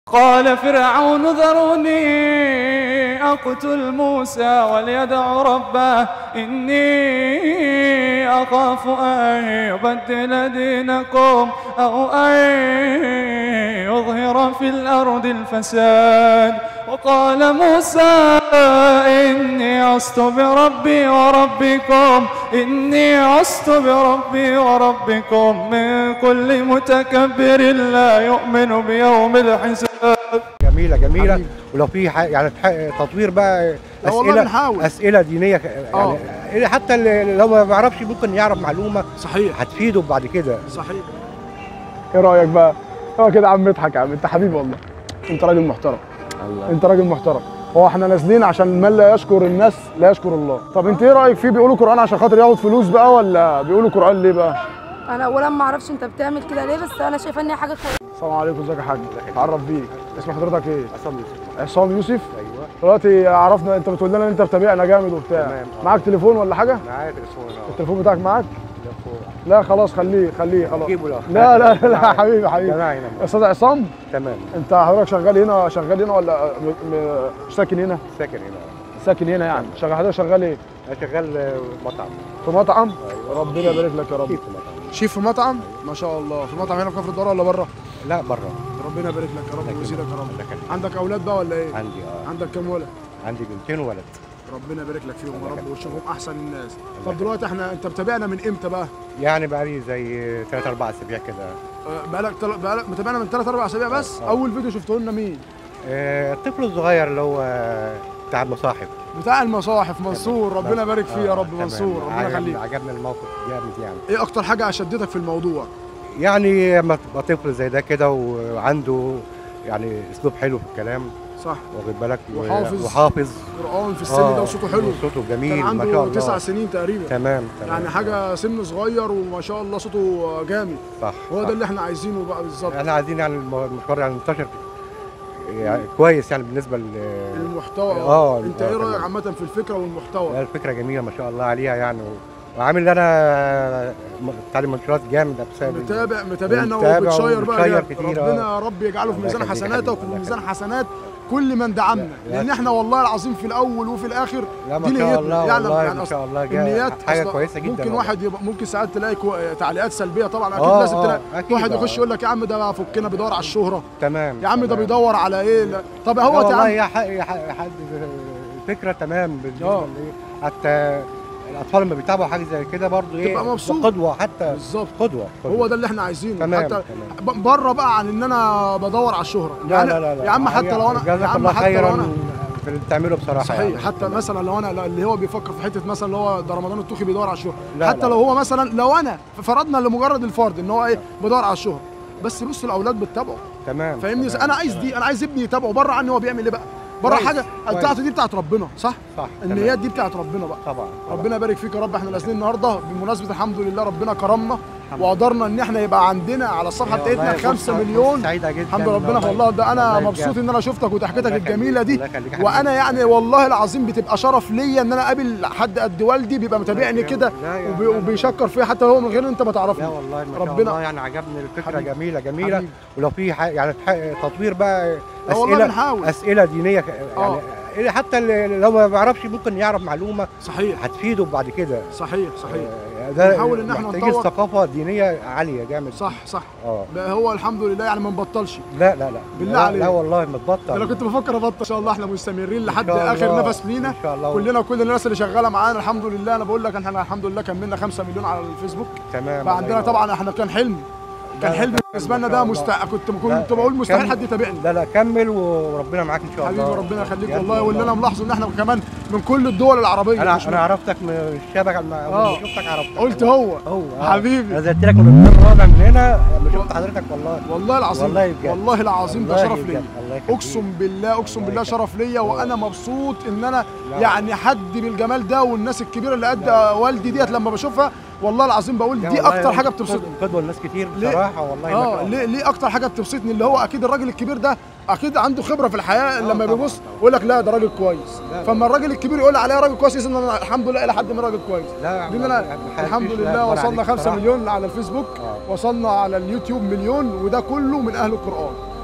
قال فرعون ذروني أقتل موسى وليدع ربه إني أخاف أن يبدل دينكم أو أن يظهر في الأرض الفساد وقال موسى إني عصت بربي وربكم إني عصت بربي وربكم من كل متكبر لا يؤمن بيوم الحساب جميله جميله حبيبي. ولو في ح- يعني تح- تطوير بقى لا والله اسئله بنحاول. اسئله دينيه ك- آه. يعني حتى اللي لو ما بيعرفش ممكن يعرف معلومه صحيح هتفيده بعد كده صحيح ايه رايك بقى هو كده يا عم اضحك يا عم انت حبيبي والله انت راجل محترم انت راجل محترم هو احنا نازلين عشان من لا يشكر الناس لا يشكر الله طب انت ايه رايك فيه بيقولوا قران عشان خاطر ياخد فلوس بقى ولا بيقولوا قران ليه بقى انا اولا ما اعرفش انت بتعمل كده ليه بس انا شايفه ان هي حاجه كويسه السلام عليكم ازيك يا حاج اتعرف بيك اسم حضرتك ايه عصام يوسف عصام يوسف ايوه دلوقتي عرفنا انت بتقول لنا ان انت بتابعنا جامد وبتاع تمام. معاك تليفون ولا حاجه معايا تليفون اهو التليفون بتاعك معاك تليفون. لا خلاص خليه خليه خلاص جيبه لو لا لا لا حبيبي حبيبي جماعي هنا استاذ عصام تمام انت حضرتك شغال هنا شغال هنا ولا م- م- ساكن هنا ساكن هنا ساكن هنا يعني شغال حضرتك شغال ايه انا شغال آه، مطعم في مطعم ايوه ربنا يبارك لك يا رب كيف مطعم شيف في مطعم ما شاء الله في مطعم هنا في كفر الدار ولا بره لا بره ربنا يبارك لك يا رب ويزيدك يا رب الله يخليك. عندك اولاد بقى ولا ايه عندي اه عندك كام ولد عندي بنتين وولد ربنا يبارك لك فيهم يا الله رب يخليك. وتشوفهم احسن الناس طب دلوقتي احنا انت متابعنا من امتى بقى يعني بقى لي زي 3 4 اسابيع كده آه، بقالك تل... بقالك متابعنا من 3 4 اسابيع بس آه. اول فيديو شفته لنا مين آه، الطفل الصغير اللي هو بتاع المصاحف بتاع المصاحف منصور ربنا بس. يبارك فيه يا آه، رب تمام. منصور ربنا عجبني- يخليك عجبني الموقف جامد يعني ايه اكتر حاجه شدتك في الموضوع يعني لما تبقى طفل زي ده كده وعنده يعني اسلوب حلو في الكلام صح واخد بالك و- وحافظ. وحافظ قران في السن ده آه، وصوته حلو صوته جميل كان ما شاء عنده الله تسع سنين تقريبا تمام تمام يعني حاجه سن صغير وما شاء الله صوته جامد صح هو صح. ده اللي احنا عايزينه بقى بالظبط احنا عايزين يعني الم- المشوار يعني منتشر يعني كويس يعني بالنسبه ل المحتوى آه، انت آه، ايه رايك تمام. عامه في الفكره والمحتوى لا، الفكره جميله ما شاء الله عليها يعني و- وعامل انا تعليم منشورات جامد بسبب ال- متابع متابعنا متابع وبتشير بقى وبتشير جامد. كتير، ربنا آه. يا رب يجعله في الله ميزان يخليك يا حسناتك حبيبي، وفي الله ميزان يخليك. حسنات كل من دعمنا لا، لان لا. احنا والله العظيم في الاول وفي الاخر لا ما دي شاء نيتنا الله يعلم والله يعني ما أصل شاء الله جا- النيات حاجه أصل كويسه جدا ممكن والله. واحد يبقى ممكن ساعات تلاقي كو... تعليقات سلبيه طبعا اكيد آه، لازم آه، تلاقي أكيد، واحد آه. يخش يقول لك يا عم ده فكنا بيدور على الشهره تمام يا عم ده تمام. بيدور على ايه لا. طب لا هو يا والله عم يا ح- يا ح- حد الفكره تمام بالنسبه آه. لإيه، حتى الاطفال لما بيتابعوا حاجه زي كده برضه ايه تبقى مبسوط. قدوه حتى بالظبط قدوه هو ده اللي احنا عايزينه تمام، حتى تمام. ب- بره بقى عن ان انا بدور على الشهره لا يعني لا لا لا يا عم حتى لو انا يا جزاك عم الله حتى لو خيرا انا في اللي بتعمله بصراحه صحيح يعني. حتى تمام. مثلا لو انا اللي هو بيفكر في حته مثلا اللي هو ده رمضان الطوخي بيدور على الشهره لا، حتى لا. لو هو مثلا لو انا فرضنا لمجرد الفرض ان هو ايه بيدور على الشهره بس بص الاولاد بتتابعه تمام فاهمني تمام، انا عايز تمام. دي انا عايز ابني يتابعه بره عني هو بيعمل ايه بقى بره كويس، حاجه كويس. بتاعته دي بتاعت ربنا صح صح النيات تمام. دي بتاعت ربنا بقى طبعا طبعاً. ربنا يبارك فيك يا رب احنا نازلين النهارده بمناسبه الحمد لله ربنا كرمنا الحمد وقدرنا ان احنا يبقى عندنا على الصفحه يا بتاعتنا والله 5 فرصة- مليون فرصة سعيده جدا الحمد ربنا والله ده انا والله مبسوط بجد. ان انا شفتك وضحكتك الله يخليك، الجميله دي الله يخليك يا وانا حبيبي. يعني والله العظيم بتبقى شرف ليا ان انا اقابل حد قد والدي بيبقى متابعني لا كده لا يا- وبي- لا لا. وبيشكر فيا حتى هو من غير انت ما تعرفني لا والله ما شاء ربنا- الله يعني عجبني الفكره حبيبي. جميله جميله حبيبي. ولو في ح- يعني تح- تطوير بقى لا والله اسئله بنحاول. اسئله دينيه ك- آه. يعني حتى اللي لو ما بيعرفش ممكن يعرف معلومه صحيح هتفيده بعد كده صحيح صحيح آه، ده بنحاول إن إحنا محتاج نطور. ثقافه دينيه عاليه جامد صح صح اه بقى هو الحمد لله يعني ما نبطلش لا لا لا بالله لا, عليك. لا والله ما تبطل انا كنت بفكر ابطل ان شاء الله احنا مستمرين لحد شاء اخر الله. نفس لينا إن شاء الله. كلنا وكل الناس اللي شغاله معانا الحمد لله انا بقول لك احنا الحمد لله كملنا 5 مليون على الفيسبوك تمام بقى عندنا الله طبعا احنا كان حلم كان لا، حلم لا، بالنسبه لنا ما شاء ده الله. مستحيل كنت لا، كنت بقول مستحيل كمل. حد يتابعني لا لا كمل وربنا معاك ان شاء الله حبيبي ربنا يخليك بجد والله واللي انا ملاحظه ان احنا كمان من كل الدول العربيه انا مش انا من- عرفتك من الشبكه لما آه. أول ما شفتك عرفتك قلت والله. هو هو آه. حبيبي. انا زدت لك من الدور الرابع من هنا لما شفت حضرتك والله والله العظيم والله بجد. والله العظيم ده والله شرف بجد. ليا الله يخليك. اقسم بالله اقسم الله بالله يخليك. شرف ليا وانا مبسوط ان انا لا. يعني حد بالجمال ده والناس الكبيره اللي قد والدي ديت لما بشوفها والله العظيم بقول لا دي والله اكتر حاجه قد- بتبسطني قدوه لناس كتير ليه؟ بصراحه والله ما اه شاء الله. ليه ليه اكتر حاجه بتبسطني اللي هو اكيد الراجل الكبير ده اكيد عنده خبره في الحياه لما طبعاً، بيبص طبعاً. يقول لك لا ده راجل كويس لا، لا. فاما الراجل الكبير يقول عليا راجل كويس اذا انا الحمد لله الى حد ما راجل كويس لا يا عم، لان انا الحياة الحمد مفيش لا لله أكبر وصلنا عليك 5 بصراحة. مليون على الفيسبوك آه. وصلنا على اليوتيوب مليون وده كله من اهل القران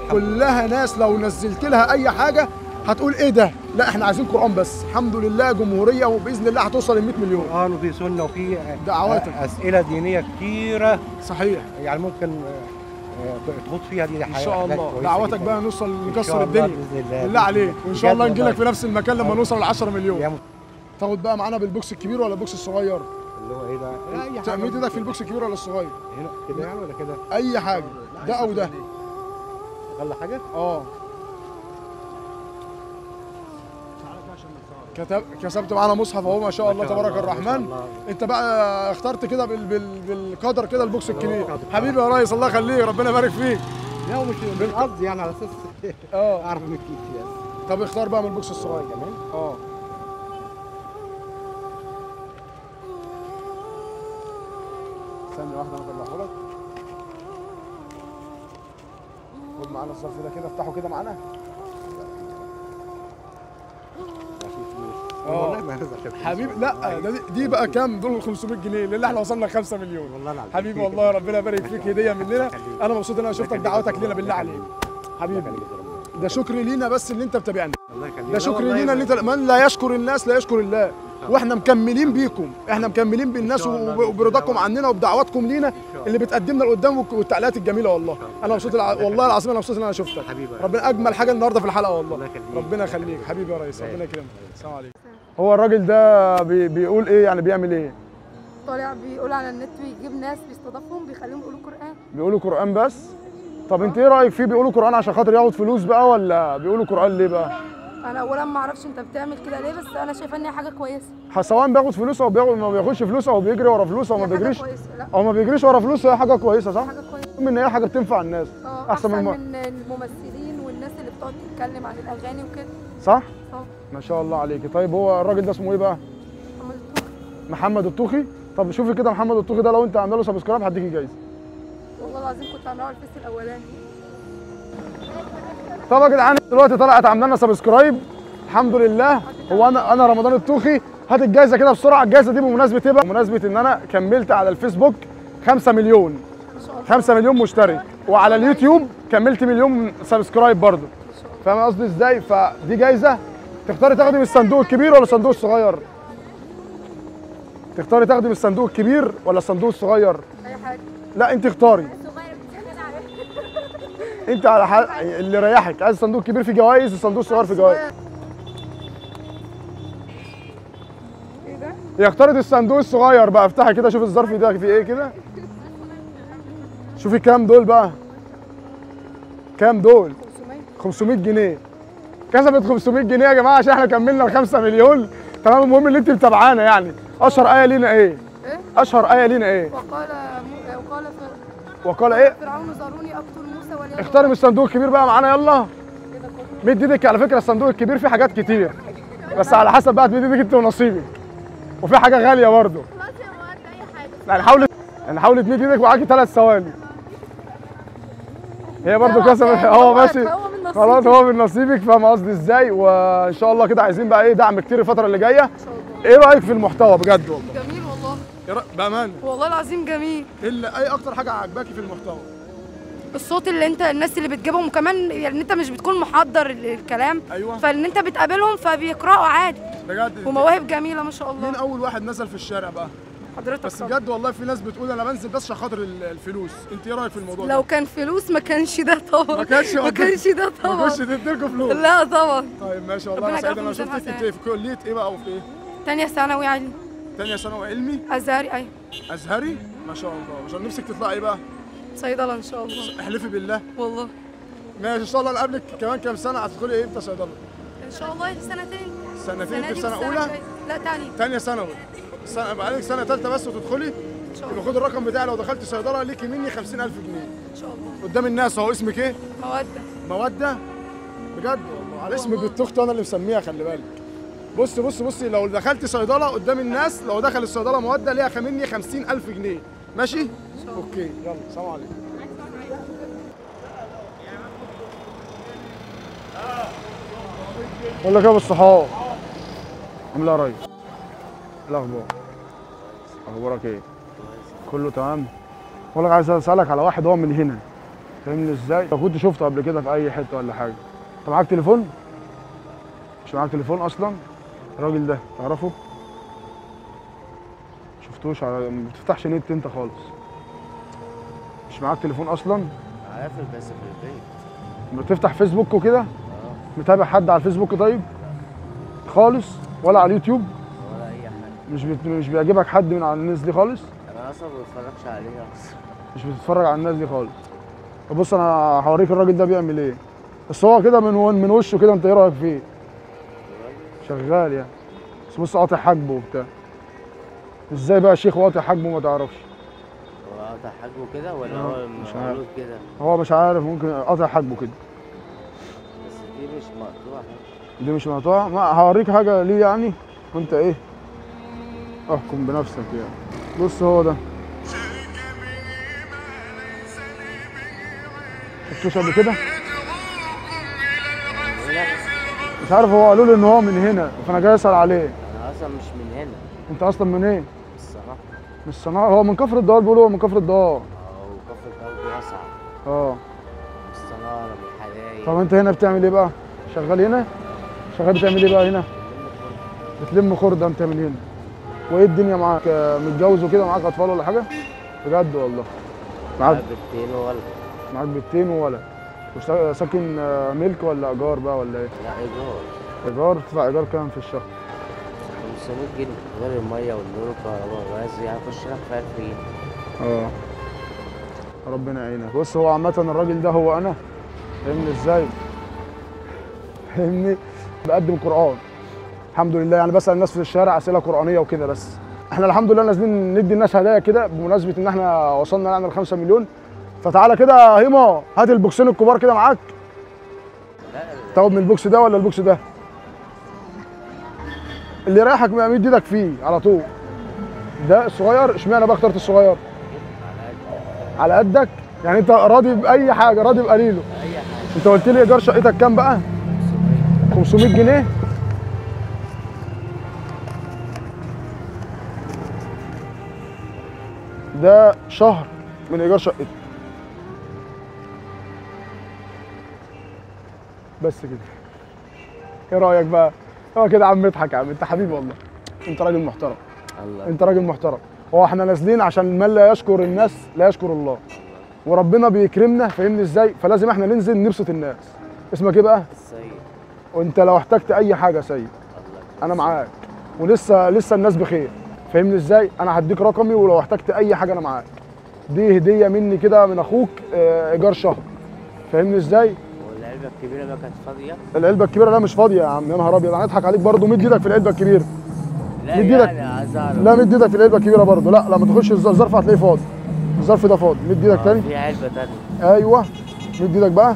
كلها ناس لو نزلت لها اي حاجه هتقول ايه ده لا احنا عايزين قران بس الحمد لله جمهوريه وباذن الله هتوصل ل 100 مليون قرآن وفي سنة وفي دعواتك. أسئلة دينية كتيرة صحيح يعني ممكن آه، آه، تغوص فيها دي ان شاء حاجات الله كويسة دعواتك جداً. بقى نوصل إن نكسر شاء الله الدنيا بإذن الله. بالله عليك وان شاء بجد الله نجي لك والله. في نفس المكان لما آه. نوصل ل 10 مليون يا م- تاخد بقى معانا بالبوكس الكبير ولا البوكس الصغير اللي هو ايه ده؟ لا، اي حاجه تعمل ايدك في البوكس الكبير ولا الصغير هنا كده يعني ولا كده؟ اي حاجه ده او ده غلى حاجه؟ اه كتب كسبت معانا مصحف اهو ما شاء الله ما شاء تبارك الله، ما شاء الرحمن الله. انت بقى اخترت كده بال... بال... بالقدر كده البوكس الكبير قدر. حبيبي يا ريس الله يخليك ربنا يبارك فيك لا ومش بالقصد يعني على اساس اه اعرف من كيف يعني طب اختار بقى من البوكس الصغير كمان اه ثانية واحدة انا اطلعه لك خد معانا الظرف ده كده افتحه كده معانا آه. والله ما هذا شكل حبيبي لا ده دي, دي بقى كام دول 500 جنيه لان احنا وصلنا 5 مليون والله العظيم حبيبي والله ربنا يبارك فيك هديه مننا انا مبسوط ان انا شفتك دعوتك لينا بالله عليك حبيبي ده شكر لينا بس ان انت بتابعنا الله يخليك ده شكر لينا ان انت من لا يشكر الناس لا يشكر الله واحنا مكملين بيكم احنا مكملين بالناس إن شاء الله وب- وبرضاكم بإذن عننا وبدعواتكم لينا الله. اللي بتقدمنا لقدام والك- والتعليقات الجميله والله انا مبسوط الع... والله العظيم انا مبسوط ان انا شفتك حبيبي ربنا اجمل حاجه النهارده في الحلقه والله الله يخليك. ربنا يخليك حبيبي يا ريس ربنا يكرمك السلام عليكم هو الراجل ده بي بيقول ايه يعني بيعمل ايه طالع بيقول على النت بيجيب ناس بيستضيفهم بيخليهم يقولوا قران بيقولوا قران بس طب انت ايه رايك فيه بيقولوا قران عشان خاطر ياخد فلوس بقى ولا بيقولوا قران ليه بقى انا اولا ما اعرفش انت بتعمل كده ليه بس انا شايفه ان هي حاجه كويسه سواء بياخد فلوس او بياخد ما بياخدش فلوس او بيجري ورا فلوس او ما هي حاجة بيجريش كويسه لا او ما بيجريش ورا فلوس هي حاجه كويسه صح حاجه كويسه المهم ان هي حاجه بتنفع الناس اه احسن من احسن الم- من الممثلين والناس اللي بتقعد تتكلم عن الاغاني وكده صح صح ما شاء الله عليكي طيب هو الراجل ده اسمه ايه بقى محمد الطوخي. محمد الطوخي طب شوفي كده محمد الطوخي ده لو انت عامله له سبسكرايب هديكي جايزه والله العظيم كنت عاملاها على الفيس الاولاني طب يا جدعان دلوقتي طلعت عامله لنا سبسكرايب الحمد لله هو انا انا رمضان الطوخي هات الجايزه كده بسرعه الجايزه دي بمناسبه ايه بقى بمناسبه ان انا كملت على الفيسبوك 5 مليون ما شاء الله 5 مليون مشترك وعلى اليوتيوب كملت مليون سبسكرايب برضه ما شاء الله فاهم قصدي ازاي فدي جايزه تختاري تاخدي من الصندوق الكبير ولا الصندوق الصغير تختاري تاخدي من الصندوق الكبير ولا الصندوق الصغير اي حاجه لا انت اختاري الصغير بتسالني عليه انت على حال اللي يريحك عايز الصندوق الكبير فيه جوائز الصندوق الصغير فيه جوائز ايه ده؟ يختاري الصندوق الصغير بقى افتحي كده شوف الظرف ده فيه ايه كده شوفي كام دول بقى كام دول 500 500 جنيه كسبت 500 جنيه يا جماعه عشان احنا كملنا ال 5 مليون تمام المهم اللي انت متابعانا يعني اشهر ايه لينا ايه ايه؟ اشهر ايه لينا ايه وقال مو... وقال فر... وقال ايه فرعون ذروني اقتل موسى وليدعو اختاري من الصندوق الكبير بقى معانا يلا كده كله. مد ايدك على فكره الصندوق الكبير فيه حاجات كتير بس على حسب بقى تمد ايدك انت ونصيبك وفي حاجه غاليه برضه خلاص يا مواد اي حاجه يعني حاولت يعني حاولت تمد ايدك معاكي ثلاث ثواني هي برضه خلاص كسبت يعني هو هو- ماشي هو من نصيبي. خلاص هو من نصيبك فاهم قصدي ازاي وان شاء الله كده عايزين بقى ايه دعم كتير الفتره اللي جايه ان شاء الله ايه رايك في المحتوى بجد والله جميل والله يا رب بامانه والله العظيم جميل ايه اللي اي اكتر حاجه عجباكي في المحتوى الصوت اللي انت الناس اللي بتجيبهم وكمان يعني انت مش بتكون محضر ال- الكلام ايوه فان انت بتقابلهم فبيقراوا عادي بجد ومواهب جميله ما شاء مين الله اول واحد نزل في الشارع بقى حضرتك بس طبعا. بجد والله في ناس بتقول انا بنزل بس عشان خاطر ال- الفلوس انت ايه رايك في الموضوع لو ده كان فلوس ما كانش ده طبعا ما كانش ما كانش ده ما طبعا كنتش تديلكوا فلوس لا طبعا طيب ماشي والله ربنا انا سعيد انا يجعلكم شفتك جميعاً انت في كليه ايه بقى وفي ايه تانية ثانوي علي تانية ثانوي علمي ازهري ايوه ازهري ما شاء الله عشان نفسك تطلعي ايه بقى صيدله ان شاء الله احلفي بالله والله ماشي ان شاء الله نقابلك كمان كام سنه هتدخلي ايه امتى صيدله ان شاء الله سنتين سنتين انت دي في سنه والسنة اولى الجاية. لا تاني تانية ثانوي سنة بقى لك سنة تالتة بس وتدخلي ان شاء الله يبقى خد الرقم بتاعي لو دخلت صيدلة ليكي مني 50000 جنيه ان شاء الله قدام الناس اهو اسمك ايه؟ موده مودة بجد والله على اسم بنت اختي انا اللي مسميها خلي بالك بص بص بصي لو دخلت صيدلة قدام الناس لو دخل الصيدلة مودة ليها مني 50000 جنيه ماشي؟ اوكي يلا سلام عليكم بقول لك ايه يا ابو الصحاب عامل ايه يا ريس؟ إيه الاخبار اخبارك ايه كله تمام بقول لك عايز اسالك على واحد هو من هنا فاهمني ازاي؟ لو كنت شفته قبل كده في اي حته ولا حاجه انت معاك تليفون؟ مش معاك تليفون اصلا؟ الراجل ده تعرفه؟ شفتوش على ما بتفتحش نت انت خالص مش معاك تليفون اصلا؟ عارف بس في البيت بتفتح فيسبوك وكده؟ اه متابع حد على الفيسبوك طيب؟ خالص ولا على اليوتيوب؟ ولا اي حاجه مش بت... مش بيعجبك حد من على الناس دي خالص؟ انا اصلا ما بتفرجش عليها اصلا مش بتتفرج على الناس دي خالص طب بص انا هوريك الراجل ده بيعمل ايه بس هو كده من من وشه كده انت ايه رايك فيه شغال يعني بس بص قاطع حاجبه وبتاع ازاي بقى شيخ قاطع حاجبه ما تعرفش هو قاطع حاجبه كده ولا آه، هو مش عارف. مولود كده هو مش عارف ممكن قاطع حاجبه كده بس دي مش مقطوعه دي مش مقطوعه ما هوريك حاجه ليه يعني وانت ايه احكم بنفسك يعني بص هو ده شفتوش قبل كده هنا مش عارف هو قالوا لي ان هو من هنا فانا جاي اسال عليه انا اصلا مش من هنا انت اصلا من ايه الصراحه مش صناعة هو من كفر الدوار بيقولوا هو من كفر الدوار او كفر الارض واسعه اه مش صناره من الحدايق طب انت هنا بتعمل ايه بقى؟ شغال هنا؟ شغال بتعمل ايه بقى هنا؟ بتلم خردة انت من هنا وايه الدنيا معاك؟ آه، متجوز وكده معاك اطفال ولا حاجة؟ بجد والله معاك بنتين ولا معاك بنتين وولد وسا- ساكن آه، ملك ولا ايجار بقى ولا ايه؟ لا ايجار ايجار تدفع ايجار كام في الشهر؟ 500 جنيه غير الميه والنور والكهرباء بس يعني اخش لك في 1000 جنيه اه ربنا يعينك بص هو عامة الراجل ده هو أنا فاهمني إزاي؟ فاهمني؟ بقدم قرآن الحمد لله يعني بسأل الناس في الشارع أسئلة قرآنية وكده بس احنا الحمد لله نازلين ندي الناس هدايا كده بمناسبة إن احنا وصلنا يعني ل 5 مليون فتعالى كده يا هيما هات البوكسين الكبار كده معاك لا تاخد من البوكس ده ولا البوكس ده؟ اللي يريحك مد ايدك فيه على طول ده الصغير اشمعنى بقى اخترت الصغير؟ على قدك يعني انت راضي باي حاجه راضي بقليله اي حاجه انت قلت لي ايجار شقتك كام بقى 500 جنيه ده شهر من ايجار شقتي بس كده ايه رايك بقى هو كده يا عم اضحك يا عم انت حبيبي والله انت راجل محترم الله انت راجل محترم هو احنا نازلين عشان من لا يشكر الناس لا يشكر الله وربنا بيكرمنا فاهمني ازاي فلازم احنا ننزل نبسط الناس اسمك ايه بقى السيد وانت لو احتجت اي حاجه يا سيد الله انا معاك ولسه لسه الناس بخير فاهمني ازاي انا هديك رقمي ولو احتجت اي حاجه انا معاك دي هديه مني كده من اخوك اه، ايجار شهر فاهمني ازاي والعلبه الكبيره بقى كانت فاضيه العلبه الكبيره لا مش فاضيه يا عم يا نهار ابيض انا هضحك عليك برضه مد ايدك في العلبه الكبيره لا مد ايدك. يعني عايز اعرف لا مد ايدك في العلبه الكبيره برضه لا لا ما تخش الظ- الظرف هتلاقيه فاضي الظرف ده فاضي مد ايدك آه، تاني في علبه تانيه ايوه مد ايدك بقى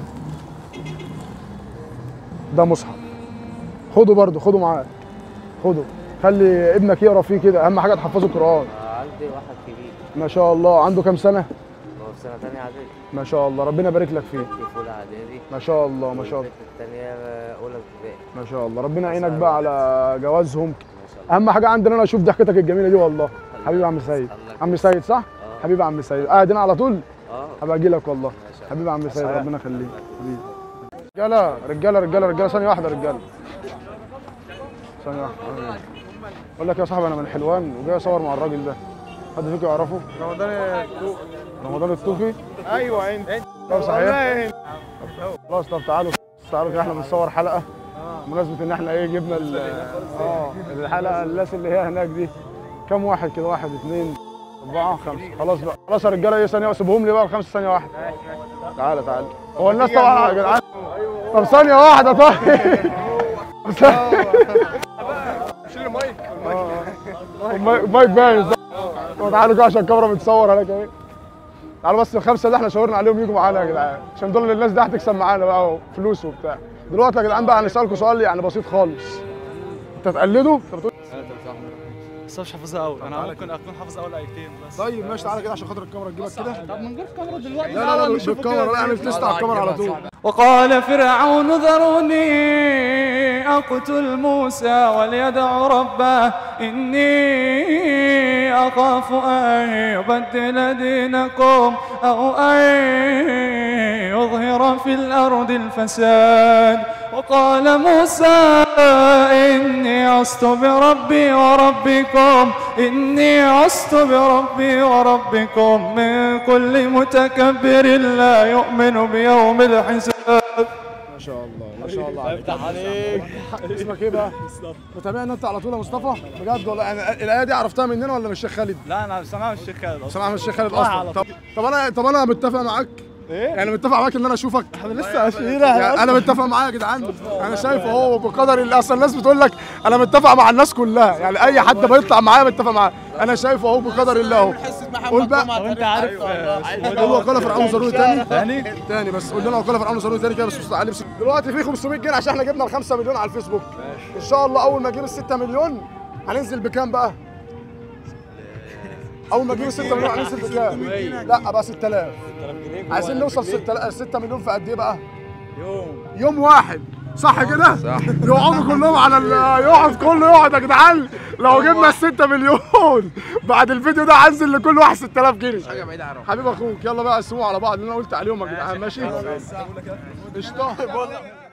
ده مصحف خده برضه خده معاك خده خلي ابنك يقرا فيه كده اهم حاجه تحفظه القران آه، عندي واحد كبير ما شاء الله عنده كام سنه هو في سنه تانيه اعدادي ما شاء الله ربنا يبارك لك فيه في اولى اعدادي ما شاء الله ما شاء الله والبنت التانيه اولى ابتدائي ما شاء الله ربنا يعينك بقى على جوازهم ما شاء الله اهم حاجه عندنا انا اشوف ضحكتك الجميله دي والله حبيبي يا عم سيد الله عم سيد صح اه حبيبي يا عم سيد قاعد هنا على طول اه هبقى اجي لك والله ما شاء الله. حبيبي يا عم سيد ربنا يخليك حبيبي رجاله رجاله رجاله رجاله ثانيه واحده رجاله ثانيه واحده اقول لك يا صاحبي انا من حلوان وجاي اصور مع الراجل ده حد فيكم يعرفه رمضان رمضان الطوخي ايوه انت طب صحيح خلاص طب تعالوا تعالوا كده احنا بنصور حلقه بمناسبه ان احنا ايه جبنا ال- اه الحلقه الناس اللي هي هناك دي كم واحد كده واحد اثنين أربعة خمسة خلاص بقى خلاص يا رجالة إيه ثانية سيبهم لي بقى الخمسة ثانية واحدة تعالى تعالى هو الناس طبعا يا جدعان طب ثانية واحدة طيب شيل المايك المايك المايك باين طب تعالوا كده عشان الكاميرا بتصور هناك اهي تعالوا بس الخمسة اللي احنا شاورنا عليهم يجوا معانا يا جدعان عشان دول اللي الناس دي هتكسب معانا بقى وفلوس وبتاع دلوقتي يا جدعان بقى هنسألكم سؤال يعني بسيط خالص انت تقلده انت بتقول بس مش حافظها قوي انا ممكن اكون حافظ اول ايتين بس طيب ماشي تعالى كده عشان خاطر الكاميرا تجيبك كده طب من غير كاميرا دلوقتي لا لا لا بالكاميرا لا انا بتست على الكاميرا على طول وقال فرعون ذروني أقتل موسى وليدع ربه إني أخاف أن يبدل دينكم أو أن يظهر في الأرض الفساد وقال موسى إني عصت بربي وربكم إني عصت بربي وربكم من كل متكبر لا يؤمن بيوم الحساب ما شاء الله ما شاء الله عليك عليك اسمك ايه بقى؟ متابعنا انت على طول يا مصطفى؟ بجد والله يعني الايه دي عرفتها مننا ولا من الشيخ خالد؟ لا أنا سمعت الشيخ خالد سامع من الشيخ خالد اصلا طب طب انا طب انا متفق معاك إيه؟ يعني متفق معاك ان انا اشوفك احنا لسه أشهيرة يعني انا متفق معاك يا جدعان انا شايف اهو بقدر الله اصل الناس بتقول لك انا متفق مع الناس كلها يعني اي حد بيطلع معايا متفق معاه انا شايف اهو بقدر الله اهو قول بقى طب أنت عارف آه، اسمه إيه قول له وقال فرعون ضروري تاني تاني؟ تاني بس قول لنا وقال فرعون ضروري تاني كده بس مستعد لبس دلوقتي في 500 جنيه عشان احنا جبنا ال 5 مليون على الفيسبوك ان شاء الله اول ما اجيب ال 6 مليون هننزل بكام بقى؟ اول ما اجيب ال 6 مليون هننزل بكام؟ لا بقى 6000 عايزين نوصل 6 6 مليون في قد ايه بقى؟ يوم يوم واحد صح كده؟ صح يقعدوا كلهم على ال- يقعد كله يقعد يا جدعان لو جبنا ال 6 مليون بعد الفيديو ده هنزل لكل واحد 6000 جنيه حاجه بعيده عنهم حبيب اخوك يلا بقى قسموا على بعض اللي انا قلت عليهم يا جدعان ماشي؟ قشطه